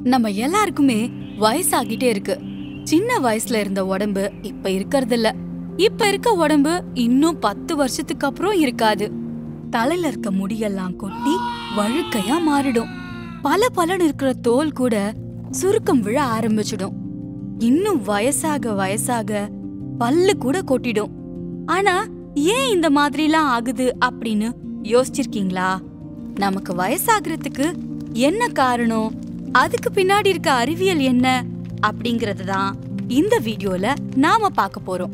நம்ம எல்லாருக்குமே வயசாகிட்டே இருக்கு சின்ன வயசுல இருந்த உடம்பு இப்ப இருக்கறது இல்ல இப்ப இருக்க உடம்பு இன்னும் பத்து வருஷத்துக்கு அப்புறம் இருக்காது தலையில இருக்க முடியெல்லாம் கொட்டி வழுக்கையா மாறிடும் பல பலன் இருக்கிற தோல் கூட சுருக்கம் விழ ஆரம்பிச்சிடும் இன்னும் வயசாக வயசாக பல்லு கூட கொட்டிடும் ஆனா ஏன் இந்த மாதிரிலாம் ஆகுது அப்படின்னு யோசிச்சிருக்கீங்களா நமக்கு வயசாகிறதுக்கு என்ன காரணம் அதுக்கு பின்னாடி இருக்க அறிவியல் என்ன அப்படிங்கறது தான் இந்த வீடியோல நாம பார்க்க போறோம்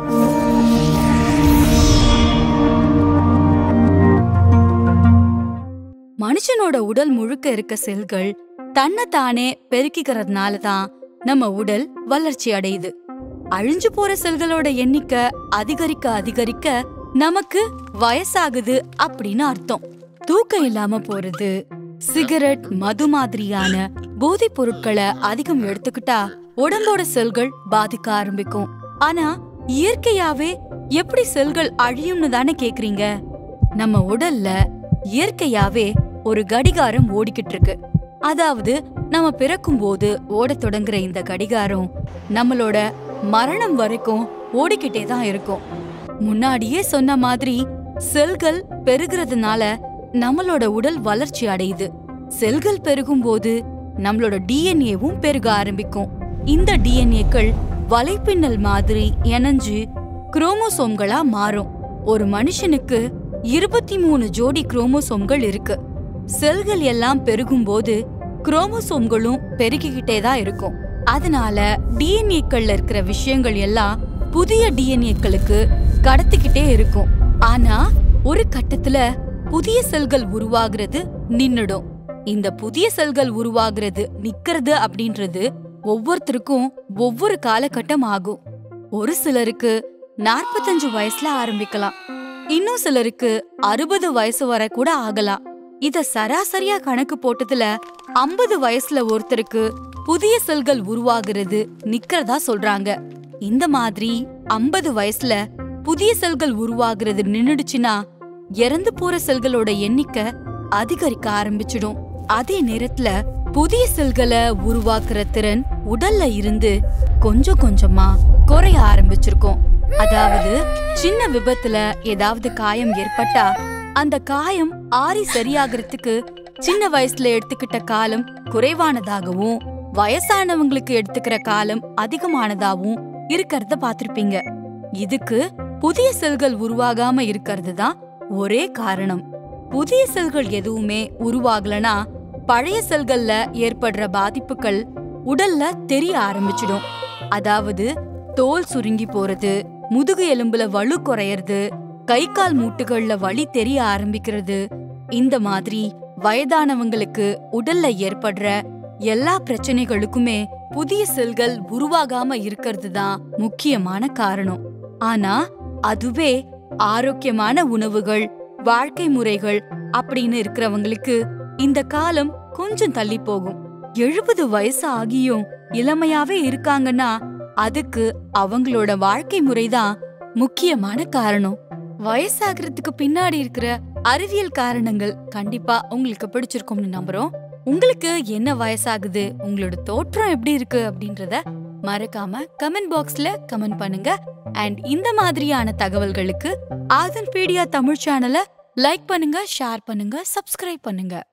மனுஷனோட உடல் முழுக்க இருக்க செல்கள் தன்னைத்தானே பெருக்கிக்கிறதுனால தான் நம்ம உடல் வளர்ச்சி அடையுது அழிஞ்சு போற செல்களோட எண்ணிக்கை அதிகரிக்க அதிகரிக்க நமக்கு வயசாகுது அப்படின்னு அர்த்தம் தூக்கம் இல்லாம போறது சிகரெட் மது மாதிரியான போதைப் பொருட்களை அதிகம் எடுத்துக்கிட்டா உடம்போட செல்கள் பாதிக்க ஆரம்பிக்கும் ஆனா இயற்கையாவே எப்படி செல்கள் அழியும்னு தானே கேக்குறீங்க நம்ம உடல்ல இயற்கையாவே ஒரு கடிகாரம் ஓடிக்கிட்டு இருக்கு அதாவது நம்ம பிறக்கும் போது ஓடத் தொடங்குற இந்த கடிகாரம் நம்மளோட மரணம் வரைக்கும் ஓடிக்கிட்டே தான் இருக்கும் முன்னாடியே சொன்ன மாதிரி செல்கள் பெருகிறதுனால நம்மளோட உடல் வளர்ச்சி அடையுது செல்கள் பெருகும் போது நம்மளோட டிஎன்ஏவும் பெருக ஆரம்பிக்கும் இந்த டிஎன்ஏக்கள் வலைப்பின்னல் மாதிரி இணைஞ்சு குரோமோசோம்களா மாறும் ஒரு மனுஷனுக்கு இருபத்தி மூணு ஜோடி குரோமோசோம்கள் இருக்கு செல்கள் எல்லாம் பெருகும்போது குரோமோசோம்களும் பெருகிக்கிட்டே தான் இருக்கும் அதனால டிஎன்ஏக்கள்ல இருக்கிற விஷயங்கள் எல்லாம் புதிய டிஎன்ஏக்களுக்கு கடத்திக்கிட்டே இருக்கும் ஆனா ஒரு கட்டத்துல புதிய செல்கள் உருவாகிறது நின்னுடும் இந்த புதிய செல்கள் உருவாகிறது நிக்கிறது அப்படின்றது ஒவ்வொருத்தருக்கும் ஒவ்வொரு காலகட்டம் ஆகும் ஒரு சிலருக்கு நாற்பத்தஞ்சு வயசுல ஆரம்பிக்கலாம் இன்னும் சிலருக்கு அறுபது வயசு வரை கூட ஆகலாம் இத சராசரியா கணக்கு போட்டதுல ஐம்பது வயசுல ஒருத்தருக்கு புதிய செல்கள் உருவாகிறது நிக்கிறதா சொல்றாங்க இந்த மாதிரி ஐம்பது வயசுல புதிய செல்கள் உருவாகிறது நின்னுடுச்சுன்னா இறந்து போற செல்களோட எண்ணிக்கை அதிகரிக்க ஆரம்பிச்சிடும் அதே நேரத்துல புதிய செல்களை உருவாக்குற திறன் உடல்ல இருந்து கொஞ்சம் கொஞ்சமா குறைய ஆரம்பிச்சிருக்கும் அதாவது சின்ன விபத்துல ஏதாவது காயம் ஏற்பட்டா அந்த காயம் ஆறி சரியாகிறதுக்கு சின்ன வயசுல எடுத்துக்கிட்ட காலம் குறைவானதாகவும் வயசானவங்களுக்கு எடுத்துக்கிற காலம் அதிகமானதாகவும் இருக்கறத பாத்திருப்பீங்க இதுக்கு புதிய செல்கள் உருவாகாம இருக்கிறது தான் ஒரே காரணம் புதிய செல்கள் எதுவுமே உருவாகலனா பழைய செல்கள்ல ஏற்படுற பாதிப்புகள் உடல்ல தெரிய ஆரம்பிச்சிடும் அதாவது தோல் சுருங்கி போறது முதுகு எலும்புல வலு குறையறது கை கால் மூட்டுகள்ல வலி தெரிய ஆரம்பிக்கிறது இந்த மாதிரி வயதானவங்களுக்கு உடல்ல ஏற்படுற எல்லா பிரச்சனைகளுக்குமே புதிய செல்கள் உருவாகாம இருக்கிறது தான் முக்கியமான காரணம் ஆனா அதுவே ஆரோக்கியமான உணவுகள் வாழ்க்கை முறைகள் அப்படின்னு இருக்கிறவங்களுக்கு இந்த காலம் கொஞ்சம் தள்ளி போகும் எழுபது வயசு ஆகியும் இளமையாவே இருக்காங்கன்னா அதுக்கு அவங்களோட வாழ்க்கை முறைதான் முக்கியமான காரணம் வயசாகிறதுக்கு பின்னாடி இருக்கிற அறிவியல் காரணங்கள் கண்டிப்பா உங்களுக்கு பிடிச்சிருக்கும்னு நம்புறோம் உங்களுக்கு என்ன வயசாகுது உங்களோட தோற்றம் எப்படி இருக்கு அப்படின்றத மறக்காம கமெண்ட் பாக்ஸ்ல கமெண்ட் பண்ணுங்க அண்ட் இந்த மாதிரியான தகவல்களுக்கு ஆதன் பீடியா தமிழ் சேனலை லைக் பண்ணுங்க ஷேர் பண்ணுங்க சப்ஸ்கிரைப் பண்ணுங்க